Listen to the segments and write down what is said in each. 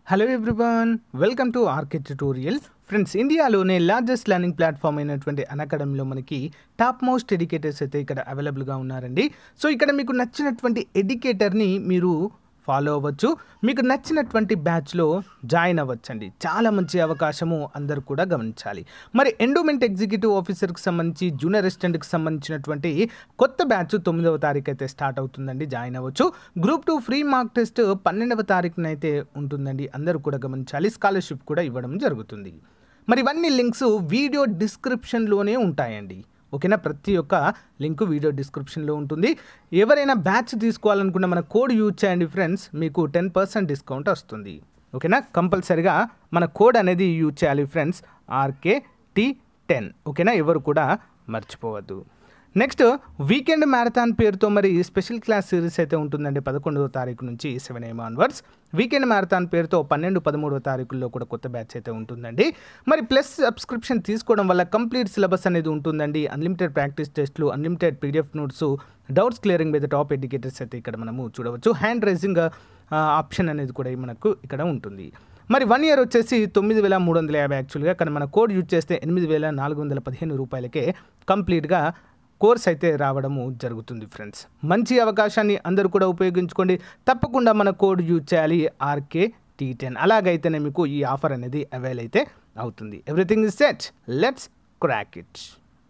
hello everyone welcome to RK tutorial friends ఇండియాలోనే largest learning platform అయినటువంటి అకాడమీలో మనకి టాప్ మోస్ట్ ఎడ్యుకేటర్స్ అయితే ఇక్కడ అవైలబుల్గా ఉన్నారండి సో ఇక్కడ మీకు నచ్చినటువంటి ఎడ్యుకేటర్ని మీరు ఫాలో అవ్వచ్చు మీకు నచ్చినటువంటి బ్యాచ్లో జాయిన్ అవ్వచ్చండి చాలా మంచి అవకాశము అందరూ కూడా గమనించాలి మరి ఎండోమెంట్ ఎగ్జిక్యూటివ్ ఆఫీసర్కి సంబంధించి జూనియర్ అసిస్టెంట్కి సంబంధించినటువంటి కొత్త బ్యాచ్ తొమ్మిదవ తారీఖు అయితే స్టార్ట్ అవుతుందండి జాయిన్ అవ్వచ్చు group two free mock test పన్నెండవ తారీఖున అయితే ఉంటుందండి అందరూ కూడా గమనించాలి స్కాలర్షిప్ కూడా ఇవ్వడం జరుగుతుంది మరి ఇవన్నీ లింక్స్ వీడియో డిస్క్రిప్షన్లోనే ఉంటాయండి ఓకేనా ప్రతి ఒక్క లింక్ వీడియో డిస్క్రిప్షన్లో ఉంటుంది ఎవరైనా బ్యాచ్ తీసుకోవాలనుకున్న మన కోడ్ యూజ్ చేయండి ఫ్రెండ్స్ మీకు టెన్ పర్సెంట్ డిస్కౌంట్ వస్తుంది ఓకేనా కంపల్సరిగా మన కోడ్ అనేది యూజ్ చేయాలి ఫ్రెండ్స్ ఆర్కే టీ టెన్ ఓకేనా ఎవరు కూడా మర్చిపోవద్దు నెక్స్ట్ వీకెండ్ మ్యారథాన్ పేరుతో మరి స్పెషల్ క్లాస్ సిరీస్ అయితే ఉంటుందండి పదకొండవ తారీఖు నుంచి seven AM onwards weekend marathon పేరుతో పన్నెండు పదమూడవ తారీఖుల్లో కూడా కొత్త బ్యాచ్ అయితే ఉంటుందండి మరి ప్లస్ సబ్స్క్రిప్షన్ తీసుకోవడం వల్ల కంప్లీట్ సిలబస్ అనేది ఉంటుందండి అన్లిమిటెడ్ ప్రాక్టీస్ టెస్ట్లు unlimited PDF notes doubts clearing మీద టాప్ ఎడ్యుకేటర్స్ అయితే ఇక్కడ మనము చూడవచ్చు హ్యాండ్ రైజింగ్ ఆప్షన్ అనేది కూడా మనకు ఇక్కడ ఉంటుంది మరి వన్ ఇయర్ వచ్చేసి తొమ్మిది వేల మూడు వందల యాభై యాక్చువల్గా కానీ మన కోడ్ యూజ్ చేస్తే ఎనిమిది వేల నాలుగు వందల పదిహేను రూపాయలకే కంప్లీట్గా కోర్స్ అయితే రావడము జరుగుతుంది ఫ్రెండ్స్ మంచి అవకాశాన్ని అందరూ కూడా ఉపయోగించుకోండి తప్పకుండా మన కోడ్ యూజ్ చేయాలి ఆర్కే టీ టెన్ అలాగైతేనే మీకు ఈ ఆఫర్ అనేది అవైల్ అయితే అవుతుంది everything is set let's crack it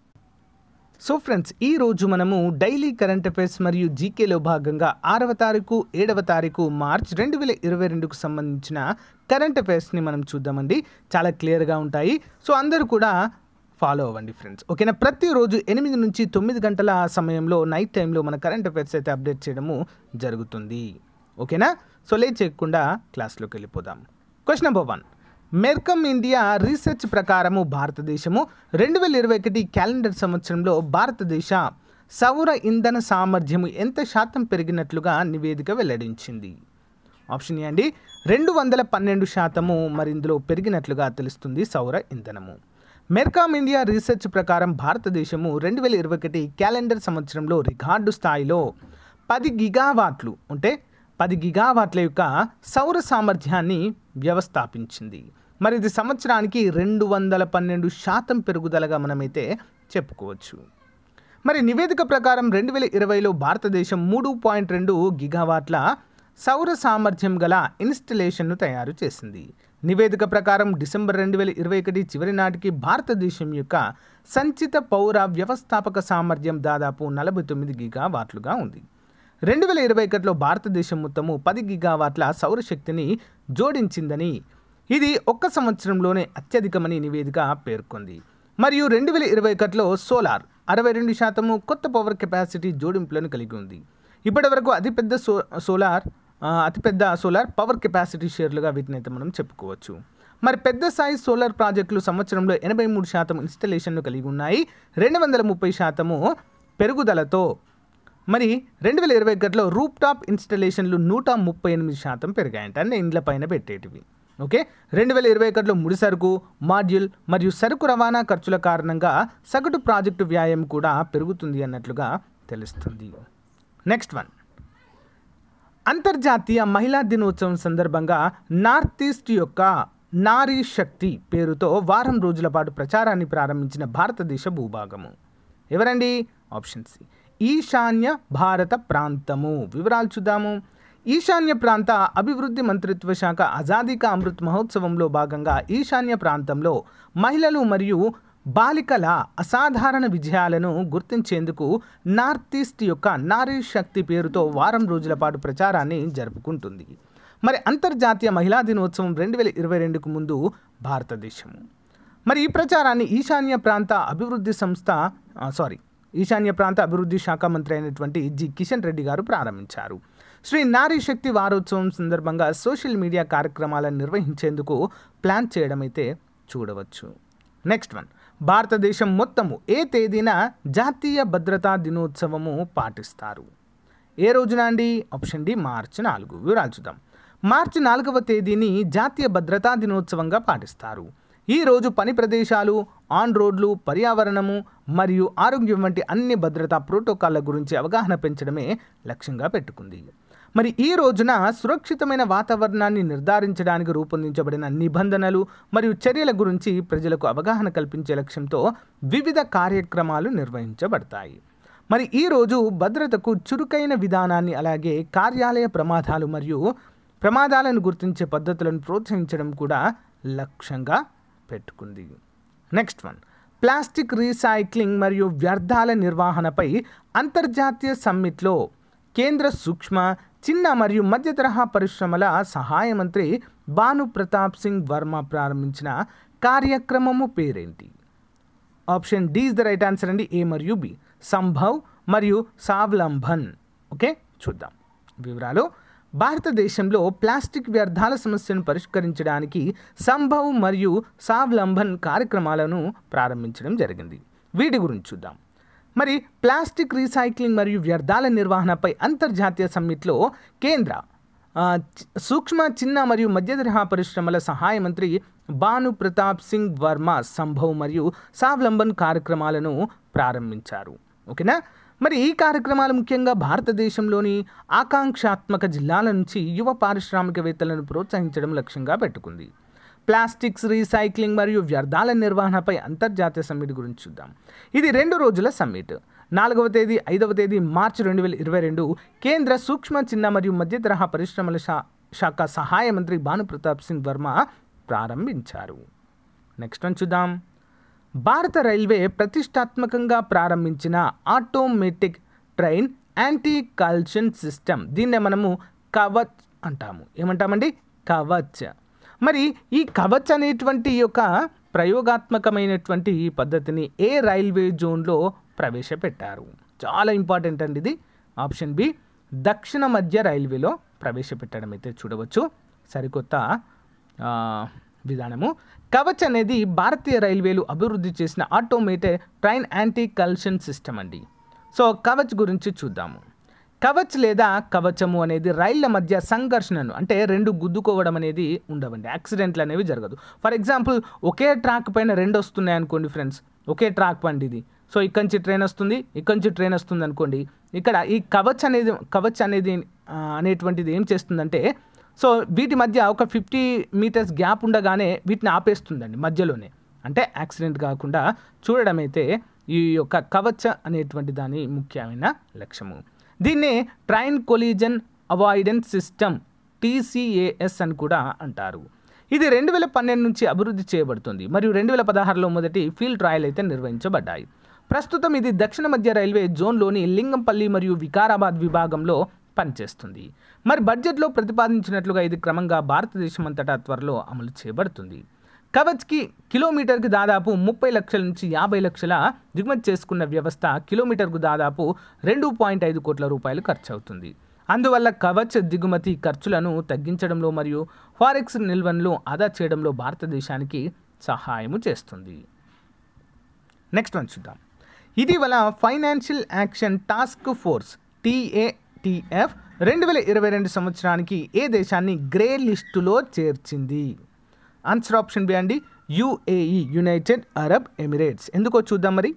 so friends ఈ రోజు మనము డైలీ కరెంట్ అఫైర్స్ మరియు జీకేలో భాగంగా ఆరవ తారీఖు ఏడవ తారీఖు మార్చ్ రెండు వేల ఇరవై రెండుకు సంబంధించిన కరెంట్ అఫైర్స్ని మనం చూద్దామండి చాలా క్లియర్గా ఉంటాయి సో అందరూ కూడా ఫాలో అవ్వండి ఫ్రెండ్స్ ఓకేనా ప్రతిరోజు ఎనిమిది నుంచి తొమ్మిది గంటల సమయంలో నైట్ టైంలో మన కరెంట్ అఫైర్స్ అయితే అప్డేట్ చేయడము జరుగుతుంది ఓకేనా సో లేట్ చేయకుండా క్లాస్లోకి వెళ్ళిపోదాం question number one Mercom India research ప్రకారము భారతదేశము రెండు వేల ఇరవై ఒకటి క్యాలెండర్ సంవత్సరంలో భారతదేశ సౌర ఇంధన సామర్థ్యము ఎంత శాతం పెరిగినట్లుగా నివేదిక వెల్లడించింది ఆప్షన్ ఏ అండి రెండు వందల పన్నెండు శాతము మరి ఇందులో పెరిగినట్లుగా తెలుస్తుంది సౌర ఇంధనము మెర్కామ్ ఇండియా రీసెర్చ్ ప్రకారం భారతదేశము రెండు వేల ఇరవై ఒకటి క్యాలెండర్ సంవత్సరంలో రికార్డు స్థాయిలో పది గిగావాట్లు అంటే పది గిగావాట్ల యొక్క సౌర సామర్థ్యాన్ని వ్యవస్థాపించింది మరి ఇది సంవత్సరానికి రెండు వందల పన్నెండు శాతం పెరుగుదలగా మనమైతే చెప్పుకోవచ్చు మరి నివేదిక ప్రకారం రెండు వేల ఇరవైలో భారతదేశం మూడు పాయింట్ రెండు గిగావాట్ల సౌర సామర్థ్యం గల ఇన్స్టలేషన్ను తయారు చేసింది నివేదిక ప్రకారం డిసెంబర్ రెండు వేల ఇరవై ఒకటి చివరి నాటికి భారతదేశం యొక్క సంచిత పౌర వ్యవస్థాపక సామర్థ్యం దాదాపు నలభై తొమ్మిది గిగావాట్లుగా ఉంది రెండు వేల ఇరవై ఒకటిలో భారతదేశం మొత్తము పది గిగావాట్ల సౌరశక్తిని జోడించిందని ఇది ఒక్క సంవత్సరంలోనే అత్యధికమని నివేదిక పేర్కొంది మరియు రెండు వేల ఇరవై ఒకటిలో సోలార్ అరవై రెండు శాతము కొత్త పవర్ కెపాసిటీ జోడింపులను కలిగి ఉంది ఇప్పటి వరకు అతిపెద్ద సో సోలార్ ఆ, అతిపెద్ద సోలార్ పవర్ కెపాసిటీ షేర్లుగా వీటిని అయితే మనం చెప్పుకోవచ్చు మరి పెద్ద స్థాయి సోలార్ ప్రాజెక్టులు సంవత్సరంలో ఎనభై మూడు శాతం ఇన్స్టలేషన్ను కలిగి ఉన్నాయి రెండు వందల ముప్పై శాతము పెరుగుదలతో మరి రెండు వేల ఇరవై ఒకటిలో రూప్ టాప్ ఇన్స్టలేషన్లు నూట ముప్పై ఎనిమిది శాతం పెరిగాయంట అంటే ఇండ్ల పైన పెట్టేటివి ఓకే రెండు వేల ఇరవై ఒకటిలో ముడి సరుకు మాడ్యూల్ మరియు సరుకు రవాణా ఖర్చుల కారణంగా సగటు ప్రాజెక్టు వ్యాయం కూడా పెరుగుతుంది అన్నట్లుగా తెలుస్తుంది నెక్స్ట్ వన్ అంతర్జాతీయ మహిళా దినోత్సవం సందర్భంగా నార్త్ ఈస్ట్ యొక్క నారీ శక్తి పేరుతో వారం రోజుల పాటు ప్రచారాన్ని ప్రారంభించిన భారతదేశ భూభాగము ఎవరండి ఆప్షన్ సి ఈశాన్య భారత ప్రాంతము వివరాలు చూద్దాము ఈశాన్య ప్రాంత అభివృద్ధి మంత్రిత్వ శాఖ ఆజాదీ కా అమృత్ మహోత్సవంలో భాగంగా ఈశాన్య ప్రాంతంలో మహిళలు మరియు బాలికల అసాధారణ విజయాలను గుర్తించేందుకు నార్త్ ఈస్ట్ యొక్క నారీ శక్తి పేరుతో వారం రోజుల పాటు ప్రచారాన్ని జరుపుకుంటుంది మరి అంతర్జాతీయ మహిళా దినోత్సవం రెండు వేల ఇరవై రెండుకు ముందు భారతదేశం మరి ఈ ప్రచారాన్ని ఈశాన్య ప్రాంత అభివృద్ధి సంస్థ ఆ, సారీ ఈశాన్య ప్రాంత అభివృద్ధి శాఖ మంత్రి అయినటువంటి జి కిషన్ రెడ్డి గారు ప్రారంభించారు శ్రీ నారీ శక్తి వారోత్సవం సందర్భంగా సోషల్ మీడియా కార్యక్రమాలను నిర్వహించేందుకు ప్లాన్ చేయడం అయితే చూడవచ్చు నెక్స్ట్ వన్ భారతదేశం మొత్తము ఏ తేదీన జాతీయ భద్రతా దినోత్సవము పాటిస్తారు ఏ రోజున అండి ఆప్షన్ డి మార్చి నాలుగు వివరాలు చూద్దాం మార్చి నాలుగవ తేదీని జాతీయ భద్రతా దినోత్సవంగా పాటిస్తారు ఈ రోజు పని ప్రదేశాలు ఆన్ రోడ్లు పర్యావరణము మరియు ఆరోగ్యం వంటి అన్ని భద్రతా ప్రోటోకాల్ల గురించి అవగాహన పెంచడమే లక్ష్యంగా పెట్టుకుంది మరి ఈ రోజున సురక్షితమైన వాతావరణాన్ని నిర్ధారించడానికి రూపొందించబడిన నిబంధనలు మరియు చర్యల గురించి ప్రజలకు అవగాహన కల్పించే లక్ష్యంతో వివిధ కార్యక్రమాలు నిర్వహించబడతాయి మరి ఈరోజు భద్రతకు చురుకైన విధానాన్ని అలాగే కార్యాలయ ప్రమాదాలు మరియు ప్రమాదాలను గుర్తించే పద్ధతులను ప్రోత్సహించడం కూడా లక్ష్యంగా పెట్టుకుంది నెక్స్ట్ వన్ ప్లాస్టిక్ రీసైక్లింగ్ మరియు వ్యర్థాల నిర్వహణపై అంతర్జాతీయ సమ్మిట్లో కేంద్ర సూక్ష్మ చిన్న మరియు మధ్య తరహా పరిశ్రమల సహాయ మంత్రి భాను ప్రతాప్ సింగ్ వర్మ ప్రారంభించిన కార్యక్రమము పేరేంటి option D is the right answer అండి ఏ మరియు బి సంభవ్ మరియు సావలంబన్ ఓకే చూద్దాం వివరాలు భారతదేశంలో ప్లాస్టిక్ వ్యర్థాల సమస్యను పరిష్కరించడానికి సంభవ్ మరియు సావలంబన్ కార్యక్రమాలను ప్రారంభించడం జరిగింది వీటి గురించి చూద్దాం మరి ప్లాస్టిక్ రీసైక్లింగ్ మరియు వ్యర్థాల నిర్వహణపై అంతర్జాతీయ సమ్మిట్లో కేంద్ర ఆ, చి- సూక్ష్మ చిన్న మరియు మధ్య తరహా పరిశ్రమల సహాయ మంత్రి భాను ప్రతాప్ సింగ్ వర్మ సంభవ్ మరియు సావలంబన్ కార్యక్రమాలను ప్రారంభించారు ఓకేనా మరి ఈ కార్యక్రమాలు ముఖ్యంగా భారతదేశంలోని ఆకాంక్షాత్మక జిల్లాల నుంచి యువ పారిశ్రామికవేత్తలను ప్రోత్సహించడం లక్ష్యంగా పెట్టుకుంది ప్లాస్టిక్స్ రీసైక్లింగ్ మరియు వ్యర్థాల నిర్వహణపై అంతర్జాతీయ సమ్మిట్ గురించి చూద్దాం ఇది రెండు రోజుల సమ్మిట్ నాలుగవ తేదీ ఐదవ తేదీ మార్చి రెండు వేల ఇరవై రెండు కేంద్ర సూక్ష్మ చిన్న మరియు మధ్య తరహా పరిశ్రమల శా- శాఖ సహాయ మంత్రి భాను ప్రతాప్ సింగ్ వర్మ ప్రారంభించారు నెక్స్ట్ వన్ చూద్దాం భారత రైల్వే ప్రతిష్టాత్మకంగా ప్రారంభించిన automatic train anti collision system దీన్నే మనము కవచ్ అంటాము ఏమంటామండి కవచ్ మరి ఈ కవచ్ అనేటువంటి ఈ యొక్క ప్రయోగాత్మకమైనటువంటి ఈ పద్ధతిని ఏ రైల్వే జోన్లో ప్రవేశపెట్టారు చాలా ఇంపార్టెంట్ అండి ఇది ఆప్షన్ బి దక్షిణ మధ్య రైల్వేలో ప్రవేశపెట్టడం అయితే చూడవచ్చు సరికొత్త ఆ, విధానము కవచ్ అనేది భారతీయ రైల్వేలు అభివృద్ధి చేసిన automated train anti collision system అండి సో కవచ్ గురించి చూద్దాము కవచ్ లేదా కవచము అనేది రైళ్ల మధ్య సంఘర్షణను అంటే రెండు గుద్దుకోవడం అనేది ఉండవండి యాక్సిడెంట్లు అనేవి జరగదు ఫర్ ఎగ్జాంపుల్ ఒకే ట్రాక్ పైన రెండు వస్తున్నాయి అనుకోండి ఫ్రెండ్స్ ఒకే ట్రాక్ బండి ఇది సో ఇక్కడి నుంచి ట్రైన్ వస్తుంది ఇక్కడి నుంచి ట్రైన్ వస్తుంది అనుకోండి ఇక్కడ ఈ కవచ్ అనేది కవచ్ అనేది ఆ, అనేటువంటిది ఏం చేస్తుందంటే సో వీటి మధ్య ఒక ఫిఫ్టీ మీటర్స్ గ్యాప్ ఉండగానే వీటిని ఆపేస్తుందండి మధ్యలోనే అంటే యాక్సిడెంట్ కాకుండా చూడడం అయితే ఈ యొక్క కవచ అనేటువంటి దాని ముఖ్యమైన లక్ష్యము దీన్నే train collision avoidance system TCAS అని కూడా అంటారు ఇది రెండు వేల పన్నెండు నుంచి అభివృద్ధి చేయబడుతుంది మరియు రెండు వేల పదహారులో మొదటి ఫీల్డ్ ట్రయల్ అయితే నిర్వహించబడ్డాయి ప్రస్తుతం ఇది దక్షిణ మధ్య రైల్వే జోన్లోని లింగంపల్లి మరియు వికారాబాద్ విభాగంలో పనిచేస్తుంది మరి బడ్జెట్లో ప్రతిపాదించినట్లుగా ఇది క్రమంగా భారతదేశం అంతటా త్వరలో అమలు చేయబడుతుంది కవచ్కి కిలోమీటర్కి దాదాపు ముప్పై లక్షల నుంచి యాభై లక్షల దిగుమతి చేసుకున్న వ్యవస్థ కిలోమీటర్కు దాదాపు రెండు పాయింట్ ఐదు కోట్ల రూపాయలు ఖర్చు అవుతుంది అందువల్ల కవచ్ దిగుమతి ఖర్చులను తగ్గించడంలో మరియు ఫారెక్స్ నిల్వలను ఆదా చేయడంలో భారతదేశానికి సహాయము చేస్తుంది నెక్స్ట్ వన్ చూద్దాం ఇటీవల financial action task force FATF రెండు వేల ఇరవై రెండు సంవత్సరానికి ఏ దేశాన్ని గ్రే లిస్టులో చేర్చింది ఆన్సర్ ఆప్షన్ బి అండి యుఏఈ యునైటెడ్ అరబ్ ఎమిరేట్స్ ఎందుకో చూద్దాం మరి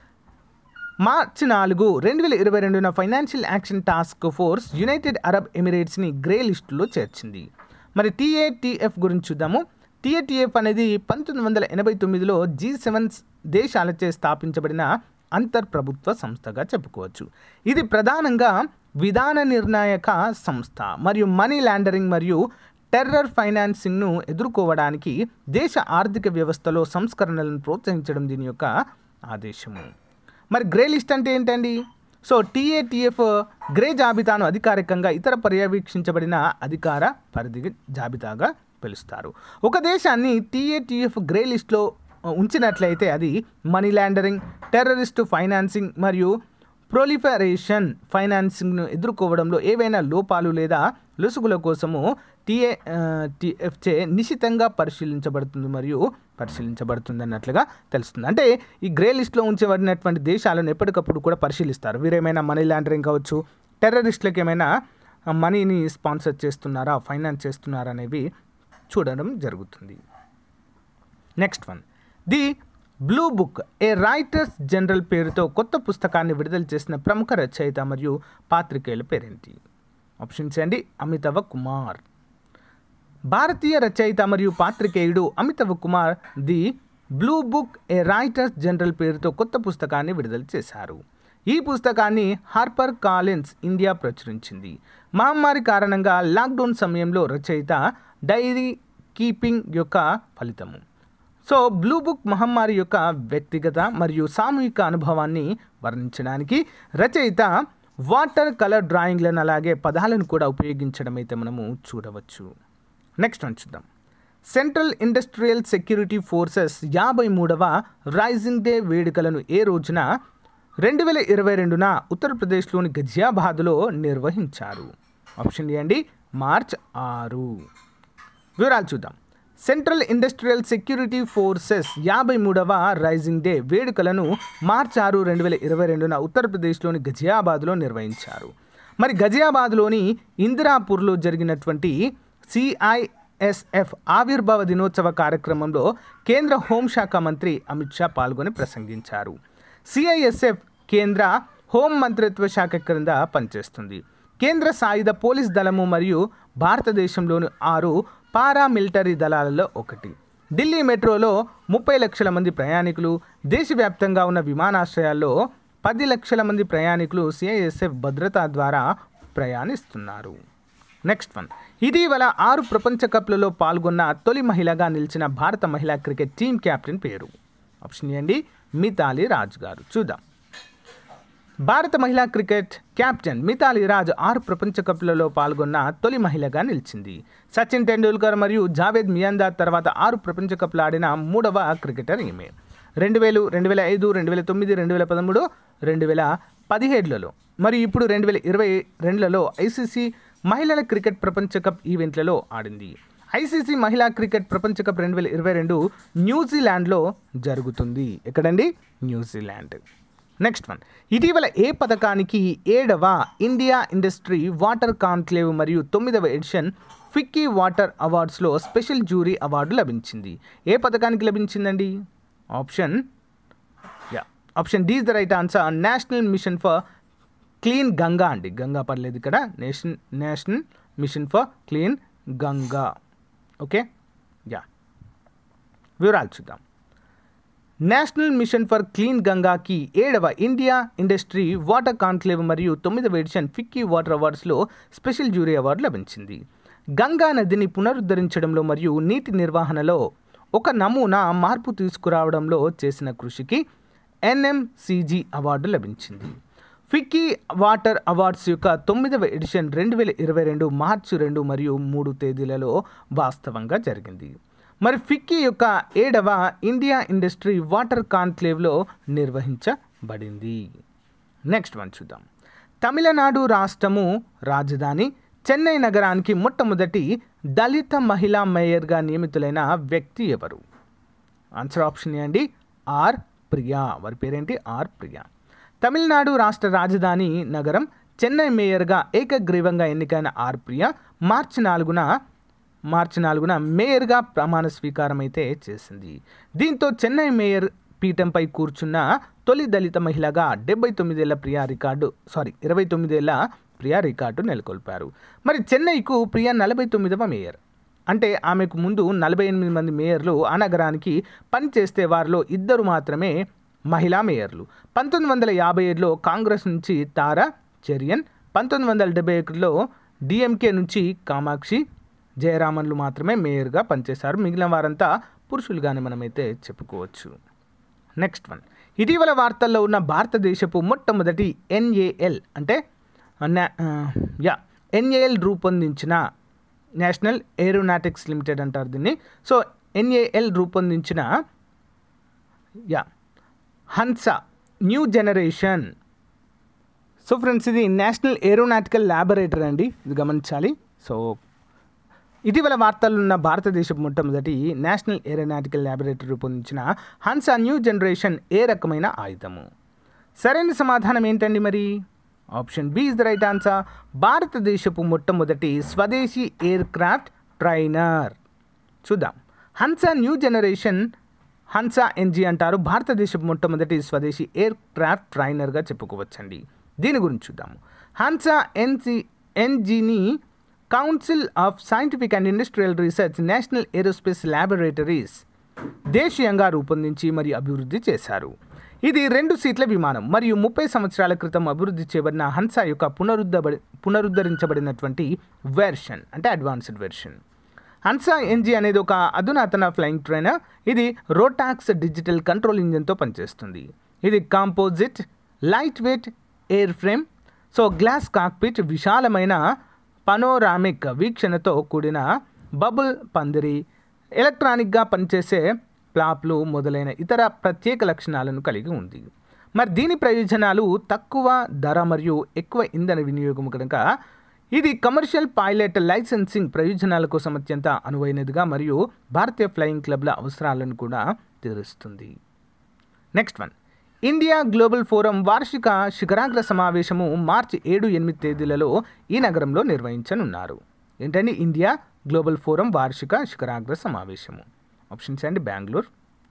మార్చి నాలుగు రెండు వేల ఇరవై రెండున financial action task force United Arab ఎమిరేట్స్ని గ్రే లిస్టులో చేర్చింది మరి టీఏటిఎఫ్ గురించి చూద్దాము టీఏటిఎఫ్ అనేది పంతొమ్మిది వందల ఎనభై తొమ్మిదిలో జీ సెవెన్ దేశాలచే స్థాపించబడిన అంతర్ప్రభుత్వ సంస్థగా చెప్పుకోవచ్చు ఇది ప్రధానంగా విధాన నిర్ణాయక సంస్థ మరియు మనీ లాండరింగ్ మరియు టెర్రర్ ఫైనాన్సింగ్ను ఎదుర్కోవడానికి దేశ ఆర్థిక వ్యవస్థలో సంస్కరణలను ప్రోత్సహించడం దీని యొక్క ఆదేశము మరి గ్రే లిస్ట్ అంటే ఏంటండి సో టీఏటిఎఫ్ గ్రే జాబితాను అధికారికంగా ఇతర పర్యవేక్షించబడిన అధికార పరిధి జాబితాగా పిలుస్తారు ఒక దేశాన్ని టీఏటిఎఫ్ గ్రే లిస్ట్లో ఉంచినట్లయితే అది మనీ లాండరింగ్ టెర్రరిస్ట్ ఫైనాన్సింగ్ మరియు ప్రొలిఫరేషన్ ఫైనాన్సింగ్ను ఎదుర్కోవడంలో ఏవైనా లోపాలు లేదా లొసుగుల కోసము టీఏ టీఎఫ్చే నిశితంగా పరిశీలించబడుతుంది మరియు పరిశీలించబడుతుంది అన్నట్లుగా తెలుస్తుంది అంటే ఈ గ్రే లిస్ట్లో ఉంచబడినటువంటి దేశాలను ఎప్పటికప్పుడు కూడా పరిశీలిస్తారు వీరేమైనా మనీ లాండరింగ్ కావచ్చు టెర్రరిస్టులకు ఏమైనా మనీని స్పాన్సర్ చేస్తున్నారా ఫైనాన్స్ చేస్తున్నారా అనేవి చూడడం జరుగుతుంది next one the blue book a writer's journal పేరుతో కొత్త పుస్తకాన్ని విడుదల చేసిన ప్రముఖ రచయిత మరియు పాత్రికేయుల పేరేంటి ఆప్షన్ సి అండి అమితవ కుమార్ భారతీయ రచయిత మరియు పాత్రికేయుడు Amitav Kumar the blue book a writer's journal పేరుతో కొత్త పుస్తకాన్ని విడుదల చేశారు ఈ పుస్తకాన్ని హార్పర్ కాలిన్స్ ఇండియా ప్రచురించింది మహమ్మారి కారణంగా లాక్డౌన్ సమయంలో రచయిత డైరీ కీపింగ్ యొక్క ఫలితము సో బ్లూ బుక్ మహమ్మారి యొక్క వ్యక్తిగత మరియు సామూహిక అనుభవాన్ని వర్ణించడానికి రచయిత వాటర్ కలర్ డ్రాయింగ్లను అలాగే పదాలను కూడా ఉపయోగించడం అయితే మనము చూడవచ్చు నెక్స్ట్ వన్ చూద్దాం సెంట్రల్ ఇండస్ట్రియల్ సెక్యూరిటీ ఫోర్సెస్ యాభై మూడవ రైజింగ్ డే వేడుకలను ఏ రోజున రెండు వేల ఇరవై రెండున ఉత్తరప్రదేశ్లోని గజియాబాద్లో నిర్వహించారు ఆప్షన్ ఏ అండి మార్చ్ ఆరు వివరాలు చూద్దాం సెంట్రల్ ఇండస్ట్రియల్ సెక్యూరిటీ ఫోర్సెస్ యాభై మూడవ రైజింగ్ డే వేడుకలను మార్చి ఆరు రెండు వేల ఇరవై రెండున ఉత్తరప్రదేశ్లోని గజియాబాద్లో నిర్వహించారు మరి గజియాబాద్లోని ఇందిరాపూర్లో జరిగినటువంటి సిఐఎస్ఎఫ్ ఆవిర్భావ దినోత్సవ కార్యక్రమంలో కేంద్ర హోంశాఖ మంత్రి అమిత్ షా పాల్గొని ప్రసంగించారు సిఐఎస్ఎఫ్ కేంద్ర హోం మంత్రిత్వ శాఖ క్రింద పనిచేస్తుంది కేంద్ర సాయుధ పోలీస్ దళము మరియు భారతదేశంలోని ఆరు పారామిలిటరీ దళాలలో ఒకటి ఢిల్లీ మెట్రోలో ముప్పై లక్షల మంది ప్రయాణికులు దేశవ్యాప్తంగా ఉన్న విమానాశ్రయాల్లో పది లక్షల మంది ప్రయాణికులు సిఐఎస్ఎఫ్ భద్రత ద్వారా ప్రయాణిస్తున్నారు నెక్స్ట్ వన్ ఇటీవల ఆరు ప్రపంచ కప్లలో పాల్గొన్న తొలి మహిళగా నిలిచిన భారత మహిళా క్రికెట్ టీం కెప్టెన్ పేరు ఆప్షన్ ఏ అండి మితాలి రాజ్ గారు చూద్దాం భారత మహిళా క్రికెట్ కెప్టెన్ మితాలి రాజ్ ఆరు ప్రపంచ కప్లలో పాల్గొన్న తొలి మహిళగా నిలిచింది సచిన్ టెండూల్కర్ మరియు జావేద్ మియాందార్ తర్వాత ఆరు ప్రపంచ కప్లు ఆడిన మూడవ క్రికెటర్ ఈమె రెండు వేలు రెండు వేల ఐదు రెండు వేల తొమ్మిది రెండు వేల పదమూడు రెండు వేల పదిహేడులలో మరియు ఇప్పుడు రెండు వేల ఇరవై రెండులలో ఐసీసీ మహిళల క్రికెట్ ప్రపంచ కప్ ఈవెంట్లలో ఆడింది ఐసీసీ మహిళా క్రికెట్ ప్రపంచ కప్ రెండు వేల ఇరవై రెండు న్యూజిలాండ్లో జరుగుతుంది ఎక్కడండి న్యూజిలాండ్ నెక్స్ట్ వన్ ఇటీవల ఏ పథకానికి ఏడవ ఇండియా ఇండస్ట్రీ వాటర్ కాన్క్లేవ్ మరియు తొమ్మిదవ ఎడిషన్ ఫిక్కీ వాటర్ అవార్డ్స్లో స్పెషల్ జ్యూరీ అవార్డు లభించింది ఏ పథకానికి లభించిందండి option yeah option D is the right answer national mission for clean Ganga అండి గంగా పర్లేదు ఇక్కడ nation national mission for clean Ganga okay yeah వివరాలు చూద్దాం నేషనల్ మిషన్ ఫర్ క్లీన్ గంగాకి ఏడవ ఇండియా ఇండస్ట్రీ వాటర్ కాన్క్లేవ్ మరియు తొమ్మిదవ ఎడిషన్ ఫిక్కీ వాటర్ అవార్డ్స్లో స్పెషల్ జ్యూరీ అవార్డు లభించింది గంగా నదిని పునరుద్ధరించడంలో మరియు నీటి నిర్వహణలో ఒక నమూనా మార్పు తీసుకురావడంలో చేసిన కృషికి ఎన్ఎంసిజి అవార్డు లభించింది ఫిక్కీ వాటర్ అవార్డ్స్ యొక్క తొమ్మిదవ ఎడిషన్ రెండు వేల ఇరవై రెండు మార్చి రెండు మరియు మూడు తేదీలలో వాస్తవంగా జరిగింది మరి ఫిక్కీ యొక్క ఏడవ ఇండియా ఇండస్ట్రీ వాటర్ కాన్క్లేవ్లో నిర్వహించబడింది నెక్స్ట్ వన్ చూద్దాం తమిళనాడు రాష్ట్రము రాజధాని చెన్నై నగరానికి మొట్టమొదటి దళిత మహిళా మేయర్గా నియమితులైన వ్యక్తి ఎవరు ఆన్సర్ ఆప్షన్ ఏ అండి ఆర్ ప్రియా వారి పేరేంటి ఆర్ ప్రియా తమిళనాడు రాష్ట్ర రాజధాని నగరం చెన్నై మేయర్గా ఏకగ్రీవంగా ఎన్నికైన ఆర్ ప్రియా మార్చి నాలుగున మార్చి నాలుగున మేయర్గా ప్రమాణ స్వీకారం అయితే చేసింది దీంతో చెన్నై మేయర్ పీఠంపై కూర్చున్న తొలి దళిత మహిళగా డెబ్బై తొమ్మిదేళ్ల ప్రియా రికార్డు సారీ ఇరవై తొమ్మిదేళ్ల ప్రియా రికార్డు నెలకొల్పారు మరి చెన్నైకు ప్రియా నలభై తొమ్మిదవ మేయర్ అంటే ఆమెకు ముందు నలభై ఎనిమిది మంది మేయర్లు ఆ నగరానికి పనిచేస్తే వారిలో ఇద్దరు మాత్రమే మహిళా మేయర్లు పంతొమ్మిది వందల యాభై ఏడులో కాంగ్రెస్ నుంచి తారా చెరియన్ పంతొమ్మిది వందల డెబ్బై ఒకటిలో డిఎంకే నుంచి కామాక్షి జయరామన్లు మాత్రమే మేయర్గా పనిచేశారు మిగిలిన వారంతా పురుషులుగానే మనమైతే చెప్పుకోవచ్చు నెక్స్ట్ వన్ ఇటీవల వార్తల్లో ఉన్న భారతదేశపు మొట్టమొదటి ఎన్ఏఎల్ అంటే నా- ఆ, యా ఎన్ఏఎల్ రూపొందించిన నేషనల్ ఏరోనాటిక్స్ లిమిటెడ్ అంటారు దీన్ని సో ఎన్ఏఎల్ రూపొందించిన yeah Hansa new generation so friends ఇది నేషనల్ ఏరోనాటికల్ ల్యాబొరేటరీ అండి ఇది గమనించాలి సో ఇటీవల వార్తల్లో ఉన్న భారతదేశపు మొట్టమొదటి నేషనల్ ఏరోనాటికల్ ల్యాబొరేటరీ రూపొందించిన హన్సా న్యూ జనరేషన్ ఏ రకమైన ఆయుధము సరైన సమాధానం ఏంటండి మరి option B is the right answer భారతదేశపు మొట్టమొదటి స్వదేశీ ఎయిర్ క్రాఫ్ట్ ట్రైనర్ చూద్దాం Hansa new generation Hansa NG అంటారు భారతదేశపు మొట్టమొదటి స్వదేశీ ఎయిర్ క్రాఫ్ట్ ట్రైనర్గా చెప్పుకోవచ్చండి దీని గురించి చూద్దాము హన్సా ఎన్సి ఎన్జిని council of scientific and industrial research national aerospace laboratories దేశీయంగా రూపొందించి మరియు అభివృద్ధి చేశారు ఇది రెండు సీట్ల విమానం మరియు ముప్పై సంవత్సరాల క్రితం అభివృద్ధి చేయబడిన హన్సా యొక్క పునరుద్ధబడి పునరుద్ధరించబడినటువంటి వెర్షన్ అంటే అడ్వాన్స్డ్ వెర్షన్ హన్సా ఎన్జీ అనేది ఒక అధునాతన ఫ్లయింగ్ ట్రైనర్ ఇది రోటాక్స్ డిజిటల్ కంట్రోల్ ఇంజన్తో పనిచేస్తుంది ఇది composite lightweight airframe so glass cockpit విశాలమైన పనోరామిక్ వీక్షణతో కూడిన బబుల్ పందిరి ఎలక్ట్రానిక్గా పనిచేసే ప్లాప్లు మొదలైన ఇతర ప్రత్యేక లక్షణాలను కలిగి ఉంది మరి దీని ప్రయోజనాలు తక్కువ ధర మరియు ఎక్కువ ఇంధన వినియోగం కనుక ఇది కమర్షియల్ పైలట్ లైసెన్సింగ్ ప్రయోజనాల కోసం అత్యంత అనువైనదిగా మరియు భారతీయ ఫ్లయింగ్ క్లబ్ల అవసరాలను కూడా తీరుస్తుంది next one India global forum వార్షిక శిఖరాగ్ర సమావేశము మార్చి ఏడు ఎనిమిది తేదీలలో ఈ నగరంలో నిర్వహించనున్నారు ఏంటండి ఇండియా గ్లోబల్ ఫోరం వార్షిక శిఖరాగ్ర సమావేశము ఆప్షన్స్ అండి బెంగళూరు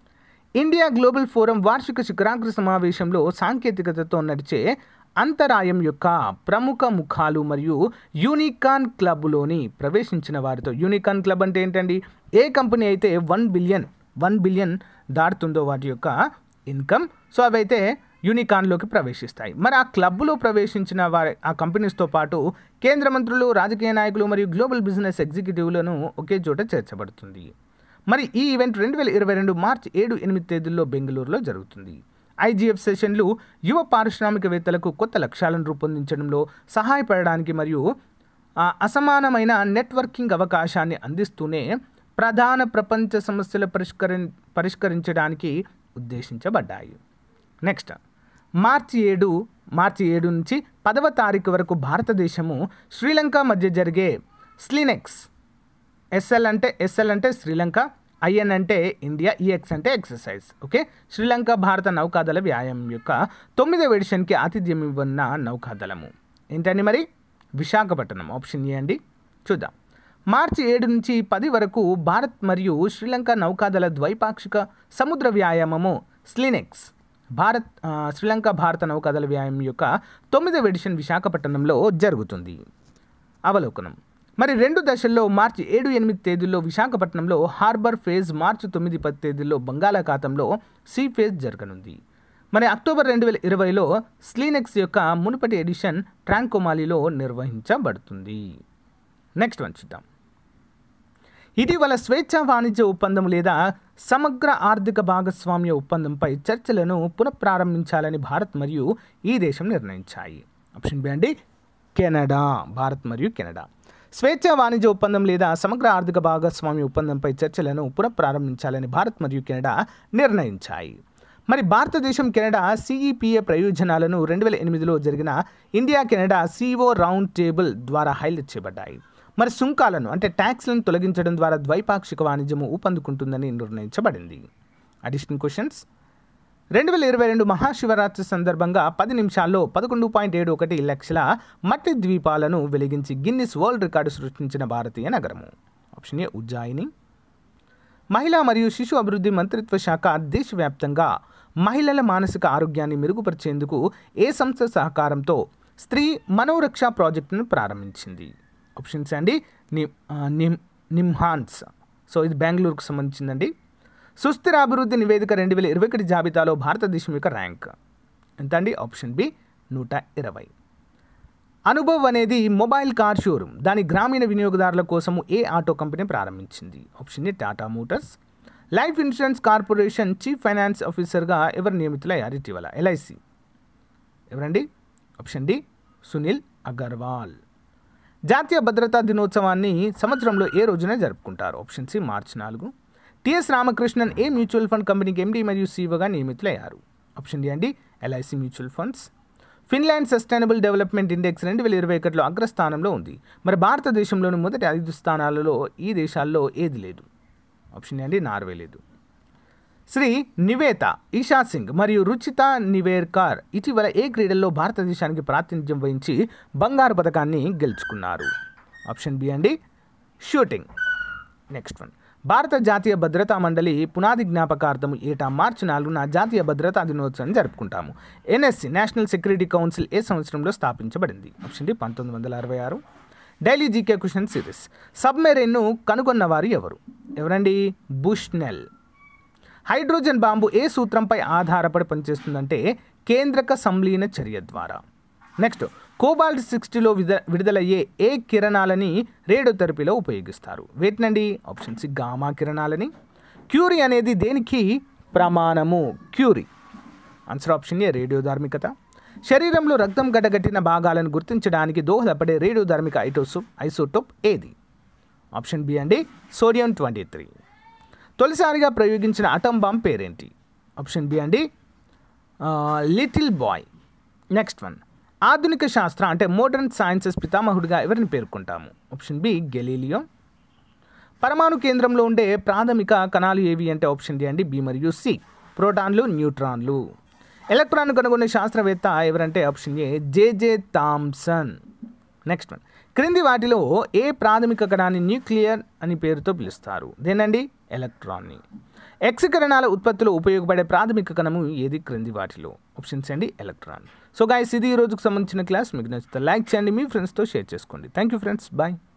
ఇండియా గ్లోబల్ ఫోరం వార్షిక శిఖరాగ్ర సమావేశంలో సాంకేతికతతో నడిచే అంతరాయం యొక్క ప్రముఖ ముఖాలు మరియు యూనికాన్ క్లబ్లోని ప్రవేశించిన వారితో యూనికాన్ క్లబ్ అంటే ఏంటండి ఏ కంపెనీ అయితే వన్ బిలియన్ వన్ బిలియన్ దాటుతుందో వాటి యొక్క ఇన్కమ్ సో అవైతే యూనికాన్లోకి ప్రవేశిస్తాయి మరి ఆ క్లబ్లో ప్రవేశించిన వారి ఆ కంపెనీస్తో పాటు కేంద్ర మంత్రులు రాజకీయ నాయకులు మరియు గ్లోబల్ బిజినెస్ ఎగ్జిక్యూటివ్లను ఒకే చోట చేర్చబడుతుంది మరి ఈ ఈవెంట్ రెండు వేల ఇరవై రెండు మార్చి ఏడు ఎనిమిది తేదీల్లో బెంగళూరులో జరుగుతుంది ఐజీఎఫ్ సెషన్లు యువ పారిశ్రామికవేత్తలకు కొత్త లక్ష్యాలను రూపొందించడంలో సహాయపడడానికి మరియు ఆ, అసమానమైన నెట్వర్కింగ్ అవకాశాన్ని అందిస్తూనే ప్రధాన ప్రపంచ సమస్యల పరిష్కరి పరిష్కరించడానికి ఉద్దేశించబడ్డాయి నెక్స్ట్ మార్చి ఏడు మార్చి ఏడు నుంచి పదవ తారీఖు వరకు భారతదేశము శ్రీలంక మధ్య జరిగే స్లినెక్స్ ఎస్ఎల్ అంటే ఎస్ఎల్ అంటే శ్రీలంక ఐఎన్ అంటే ఇండియా ఈఎక్స్ అంటే ఎక్సర్సైజ్ ఓకే శ్రీలంక భారత నౌకాదళ వ్యాయామం యొక్క తొమ్మిదవ ఎడిషన్కి ఆతిథ్యం ఇవ్వన్న నౌకాదళము ఏంటండి మరి విశాఖపట్నం ఆప్షన్ ఏ అండి చూద్దాం మార్చి ఏడు నుంచి పది వరకు భారత్ మరియు శ్రీలంక నౌకాదళ ద్వైపాక్షిక సముద్ర వ్యాయామము స్లినెక్స్ భారత్ ఆ, శ్రీలంక భారత నౌకాదళ వ్యాయామం యొక్క తొమ్మిదవ ఎడిషన్ విశాఖపట్నంలో జరుగుతుంది అవలోకనం మరి రెండు దశల్లో మార్చి ఏడు ఎనిమిది తేదీల్లో విశాఖపట్నంలో హార్బర్ ఫేజ్ మార్చి తొమ్మిది పది తేదీల్లో బంగాళాఖాతంలో సీ ఫేజ్ జరగనుంది మరి అక్టోబర్ రెండు వేల ఇరవైలో స్లీనెక్స్ యొక్క మునుపటి ఎడిషన్ ట్రాంకోమాలిలో నిర్వహించబడుతుంది నెక్స్ట్ వన్ చూద్దాం ఇటీవల స్వేచ్ఛా వాణిజ్య ఒప్పందం లేదా సమగ్ర ఆర్థిక భాగస్వామ్య ఒప్పందంపై చర్చలను పునఃప్రారంభించాలని భారత్ మరియు ఈ దేశం నిర్ణయించాయి ఆప్షన్ బి అండి కెనడా భారత్ మరియు కెనడా స్వేచ్ఛా వాణిజ్య ఒప్పందం లేదా సమగ్ర ఆర్థిక భాగస్వామ్య ఒప్పందంపై చర్చలను పునఃప్రారంభించాలని భారత్ మరియు కెనడా నిర్ణయించాయి మరి భారతదేశం కెనడా సిఈపిఏ ప్రయోజనాలను రెండు వేల ఎనిమిదిలో జరిగిన India Canada CEO round table ద్వారా హైలైట్ చేయబడ్డాయి మరి సుంకాలను అంటే ట్యాక్స్లను తొలగించడం ద్వారా ద్వైపాక్షిక వాణిజ్యము ఊపందుకుంటుందని నిర్ణయించబడింది అడిషనల్ క్వశ్చన్స్ రెండు వేల ఇరవై రెండు మహాశివరాత్రి సందర్భంగా పది నిమిషాల్లో పదకొండు పాయింట్ ఏడు ఒకటి లక్షల మట్టి ద్వీపాలను వెలిగించి గిన్నిస్ వరల్డ్ రికార్డు సృష్టించిన భారతీయ నగరము ఆప్షన్ ఏ ఉజ్జాయిని మహిళా మరియు శిశు అభివృద్ధి మంత్రిత్వ శాఖ దేశవ్యాప్తంగా మహిళల మానసిక ఆరోగ్యాన్ని మెరుగుపరిచేందుకు ఏ సంస్థ సహకారంతో స్త్రీ మనోరక్ష ప్రాజెక్టును ప్రారంభించింది ఆప్షన్స్ అండి ని- ఆ, నిమ్ నిమ్హాన్స్ సో ఇది బెంగళూరుకు సంబంధించిందండి సుస్థిర అభివృద్ధి నివేదిక రెండు వేల ఇరవై ఒకటి జాబితాలో భారతదేశం యొక్క ర్యాంక్ ఎంత అండి ఆప్షన్ బి నూట ఇరవై అనుభవ్ అనేది మొబైల్ కార్ షోరూమ్ దాని గ్రామీణ వినియోగదారుల కోసము ఏ ఆటో కంపెనీ ప్రారంభించింది option A Tata Motors life insurance corporation chief finance ఆఫీసర్గా ఎవరు నియమితులయ్యారు ఇటీవల ఎల్ఐసి ఎవరండి ఆప్షన్ డి సునీల్ అగర్వాల్ జాతీయ భద్రతా దినోత్సవాన్ని సంవత్సరంలో ఏ రోజున జరుపుకుంటారు ఆప్షన్ సి మార్చి నాలుగు టిఎస్ రామకృష్ణన్ ఏ మ్యూచువల్ ఫండ్ కంపెనీకి ఎండీ మరియు సీఓగా నియమితులయ్యారు ఆప్షన్ డి అండి LIC mutual funds Finland sustainable development index రెండు వేల ఇరవై ఒకటిలో అగ్రస్థానంలో ఉంది మరి భారతదేశంలోని మొదటి ఐదు స్థానాలలో ఈ దేశాల్లో ఏది లేదు ఆప్షన్ ఏ అండి నార్వే లేదు శ్రీ నివేత ఈషా సింగ్ మరియు రుచిత నివేర్కర్ ఇటీవల ఏ క్రీడల్లో భారతదేశానికి ప్రాతినిధ్యం వహించి బంగారు పథకాన్ని గెలుచుకున్నారు ఆప్షన్ బి అండి షూటింగ్ నెక్స్ట్ వన్ భారత జాతీయ భద్రతా మండలి పునాది జ్ఞాపకార్థం ఏటా మార్చి నాలుగున జాతీయ భద్రతా దినోత్సవం జరుపుకుంటాము ఎన్ఎస్సి నేషనల్ సెక్యూరిటీ కౌన్సిల్ ఏ సంవత్సరంలో స్థాపించబడింది ఆప్షన్ డి పంతొమ్మిది వందల అరవై ఆరు డైలీ జీకే క్వశ్చన్ సిరీస్ సబ్మెరైన్ను కనుగొన్న వారు ఎవరు ఎవరండి బుష్నెల్ హైడ్రోజన్ బాంబు ఏ సూత్రంపై ఆధారపడి పనిచేస్తుందంటే కేంద్రక సంలీన చర్య ద్వారా నెక్స్ట్ కోబాల్ట్ సిక్స్టీలో విద విడుదలయ్యే ఏ కిరణాలని రేడియోథెరపీలో ఉపయోగిస్తారు వేటినండి ఆప్షన్ సి గామా కిరణాలని క్యూరీ అనేది దేనికి ప్రమాణము క్యూరీ ఆన్సర్ ఆప్షన్ ఏ రేడియోధార్మికత శరీరంలో రక్తం గడ్డగట్టిన భాగాలను గుర్తించడానికి దోహదపడే రేడియోధార్మిక ఐటోసు ఐసోటోప్ ఏది ఆప్షన్ బి అండి సోడియం ట్వంటీ త్రీ తొలిసారిగా ప్రయోగించిన అటం బాంబ్ పేరేంటి ఆప్షన్ బి అండి లిటిల్ బాయ్ నెక్స్ట్ వన్ ఆధునిక శాస్త్ర అంటే మోడర్న్ సైన్సెస్ పితామహుడిగా ఎవరిని పేర్కొంటాము ఆప్షన్ బి గెలీలియో పరమాణు కేంద్రంలో ఉండే ప్రాథమిక కణాలు ఏవి అంటే ఆప్షన్ డి అండి బి మరియు సి ప్రోటాన్లు న్యూట్రాన్లు ఎలక్ట్రాన్ కనుగొనే శాస్త్రవేత్త ఎవరంటే option A JJ Thomson next one క్రింది వాటిలో ఏ ప్రాథమిక కణాన్ని న్యూక్లియర్ అని పేరుతో పిలుస్తారు దేనండి ఎలక్ట్రాన్ని ఎక్స్ కిరణాల ఉత్పత్తిలో ఉపయోగపడే ప్రాథమిక కణము ఏది క్రింది వాటిలో ఆప్షన్స్ అండి ఎలక్ట్రాన్ సో గాయస్ ఇది ఈ రోజుకు సంబంధించిన క్లాస్ మీకు నచ్చితే లైక్ చేయండి మీ ఫ్రెండ్స్తో షేర్ చేసుకోండి థ్యాంక్ యూ ఫ్రెండ్స్ బాయ్